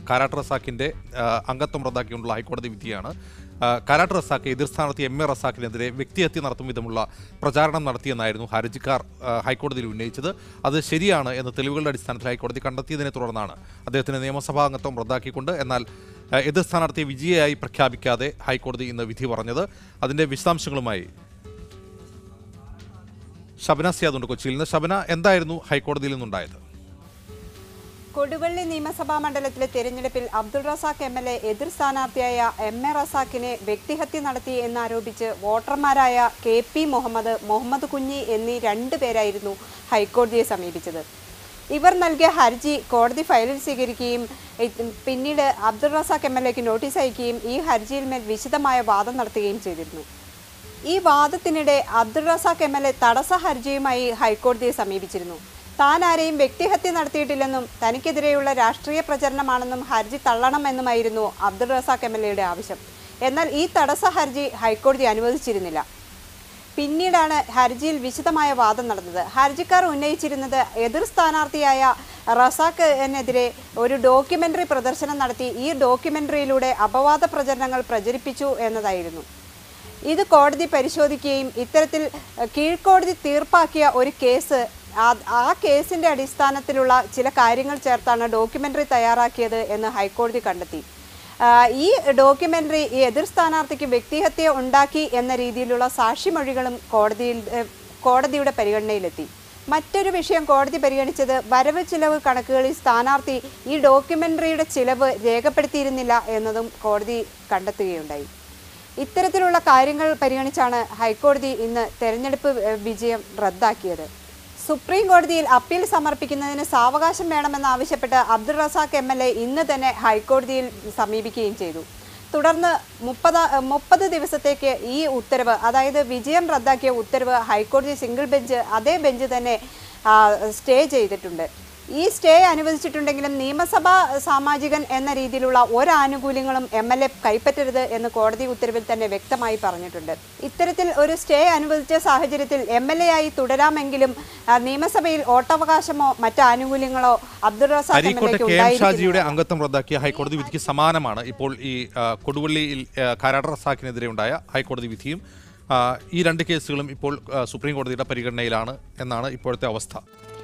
കാരാട്ട് റസാക്കിന്റെ ആ, അംഗത്വം റദ്ദാക്കിക്കൊണ്ടുള്ള ഹൈക്കോടതി വിധിയാണ് ആ, കാരാട്ട് റസാക്ക് എതിർ സ്ഥാനാർത്ഥി എം എ റസാക്കിനെതിരെ വ്യക്തിഹത്യ നടത്തും വിധമുള്ള പ്രചാരണം നടത്തിയെന്നായിരുന്നു ഹർജിക്കാർ ആ, ഹൈക്കോടതിയിൽ ഉന്നയിച്ചത് അത് ശരിയാണ് എന്ന് തെളിവുകളുടെ അടിസ്ഥാനത്തിൽ ഹൈക്കോടതി കണ്ടെത്തിയതിനെ തുടർന്നാണ് അദ്ദേഹത്തിന് നിയമസഭാ അംഗത്വം റദ്ദാക്കിക്കൊണ്ട് എന്നാൽ ആ, എതിർ സ്ഥാനാർത്ഥിയെ വിജയിയായി പ്രഖ്യാപിക്കാതെ ഹൈക്കോടതി ഇന്ന് വിധി പറഞ്ഞത് അതിന്റെ വിശദാംശങ്ങളുമായി ഷബന സിയാദുണ്ട് കൊച്ചിയിൽ നിന്ന് ഷബന എന്തായിരുന്നു ഹൈക്കോടതിയിൽ നിന്നുണ്ടായത് കൊടുവള്ളി നിയമസഭാ മണ്ഡലത്തിലെ തെരഞ്ഞെടുപ്പിൽ Abdul Razak M L A എതിർ സ്ഥാനാർത്ഥിയായ എം എ റസാഖിനെ വ്യക്തിഹത്യ നടത്തി എന്നാരോപിച്ച് വോട്ടർമാരായ കെ പി മുഹമ്മദ് മുഹമ്മദ് കുഞ്ഞി എന്നീ രണ്ടു പേരായിരുന്നു ഹൈക്കോടതിയെ സമീപിച്ചത് ഇവർ നൽകിയ ഹർജി കോടതി ഫയലിൽ സ്വീകരിക്കുകയും ഇത് പിന്നീട് അബ്ദുൾ റസാഖ് എം എൽ എക്ക് നോട്ടീസ് അയക്കുകയും ഈ ഹർജിയിൽ മേൽ വിശദമായ വാദം നടത്തുകയും ചെയ്തിരുന്നു ഈ വാദത്തിനിടെ Abdul Razak M L A തടസ്സ ഹർജിയുമായി ഹൈക്കോടതിയെ സമീപിച്ചിരുന്നു താൻ ആരെയും വ്യക്തിഹത്യ നടത്തിയിട്ടില്ലെന്നും തനിക്കെതിരെയുള്ള രാഷ്ട്രീയ പ്രചരണമാണെന്നും ഹർജി തള്ളണമെന്നുമായിരുന്നു അബ്ദുൾ റസാഖ് എം എൽ എയുടെ ആവശ്യം എന്നാൽ ഈ തടസ്സ ഹർജി ഹൈക്കോടതി അനുവദിച്ചിരുന്നില്ല പിന്നീടാണ് ഹർജിയിൽ വിശദമായ വാദം നടന്നത് ഹർജിക്കാർ ഉന്നയിച്ചിരുന്നത് എതിർ സ്ഥാനാർത്ഥിയായ റസാഖിനെതിരെ ഒരു ഡോക്യുമെന്ററി പ്രദർശനം നടത്തി ഈ ഡോക്യുമെന്ററിയിലൂടെ അപവാദ പ്രചരണങ്ങൾ പ്രചരിപ്പിച്ചു എന്നതായിരുന്നു ഇത് കോടതി പരിശോധിക്കുകയും ഇത്തരത്തിൽ അഹ്, കീഴ്ക്കോടതി തീർപ്പാക്കിയ ഒരു കേസ് ആ- ആ കേസിന്റെ അടിസ്ഥാനത്തിലുള്ള ചില കാര്യങ്ങൾ ചേർത്താണ് ഡോക്യുമെന്ററി തയ്യാറാക്കിയത് എന്ന് ഹൈക്കോടതി കണ്ടെത്തി ആ, ഈ ഡോക്യുമെന്ററി ഈ എതിർ സ്ഥാനാർത്ഥിക്ക് വ്യക്തിഹത്യ ഉണ്ടാക്കി എന്ന രീതിയിലുള്ള സാക്ഷിമൊഴികളും കോടതിയിൽ ഏഹ്, കോടതിയുടെ പരിഗണനയിലെത്തി മറ്റൊരു വിഷയം കോടതി പരിഗണിച്ചത് വരവ് ചിലവ് കണക്കുകളിൽ സ്ഥാനാർത്ഥി ഈ ഡോക്യുമെന്ററിയുടെ ചിലവ് രേഖപ്പെടുത്തിയിരുന്നില്ല എന്നതും കോടതി കണ്ടെത്തുകയുണ്ടായി ഇത്തരത്തിലുള്ള കാര്യങ്ങൾ പരിഗണിച്ചാണ് ഹൈക്കോടതി ഇന്ന് തെരഞ്ഞെടുപ്പ് ഏഹ്, വിജയം റദ്ദാക്കിയത് സുപ്രീം കോടതിയിൽ അപ്പീൽ സമർപ്പിക്കുന്നതിന് സാവകാശം വേണമെന്നാവശ്യപ്പെട്ട് Abdul Razak M L A ഇന്ന് തന്നെ ഹൈക്കോടതിയിൽ സമീപിക്കുകയും ചെയ്തു തുടർന്ന് മുപ്പത് മുപ്പത് ദിവസത്തേക്ക് ഈ ഉത്തരവ് അതായത് വിജയം റദ്ദാക്കിയ ഉത്തരവ് ഹൈക്കോടതി സിംഗിൾ ബെഞ്ച് അതേ ബെഞ്ച് തന്നെ ആ, സ്റ്റേ ചെയ്തിട്ടുണ്ട് ഈ സ്റ്റേ അനുവദിച്ചിട്ടുണ്ടെങ്കിലും നിയമസഭാ സാമാജികൻ എന്ന രീതിയിലുള്ള ഒരാനുകൂല്യങ്ങളും എം എൽ എ കൈപ്പറ്റരുത് എന്ന് കോടതി ഉത്തരവിൽ തന്നെ വ്യക്തമായി പറഞ്ഞിട്ടുണ്ട് ഇത്തരത്തിൽ ഒരു സ്റ്റേ അനുവദിച്ച സാഹചര്യത്തിൽ എം എൽ എ ആയി തുടരാമെങ്കിലും ആ, നിയമസഭയിൽ വോട്ടവകാശമോ മറ്റ് ആനുകൂല്യങ്ങളോ അബ്ദുൾ റസാഖ് എം എൽ അരീക്കോട്ടെ എക്ക് കെ എം ഷാജിയുടെ ഉണ്ടായിരിക്കുന്നില്ല അംഗത്വം റദ്ദാക്കിയ ഹൈക്കോടതി വിധിക്ക് സമാനമാണ് ഇപ്പോൾ ഈ ആ, കൊടുവള്ളിയിൽ ആ, കാരാട്ട് റസാക്കിനെതിരെ ഉണ്ടായ ഹൈക്കോടതി വിധിയും ആ, ഈ രണ്ട് കേസുകളും ഇപ്പോൾ ആ, സുപ്രീം കോടതിയുടെ പരിഗണനയിലാണ് എന്നാണ് ഇപ്പോഴത്തെ അവസ്ഥ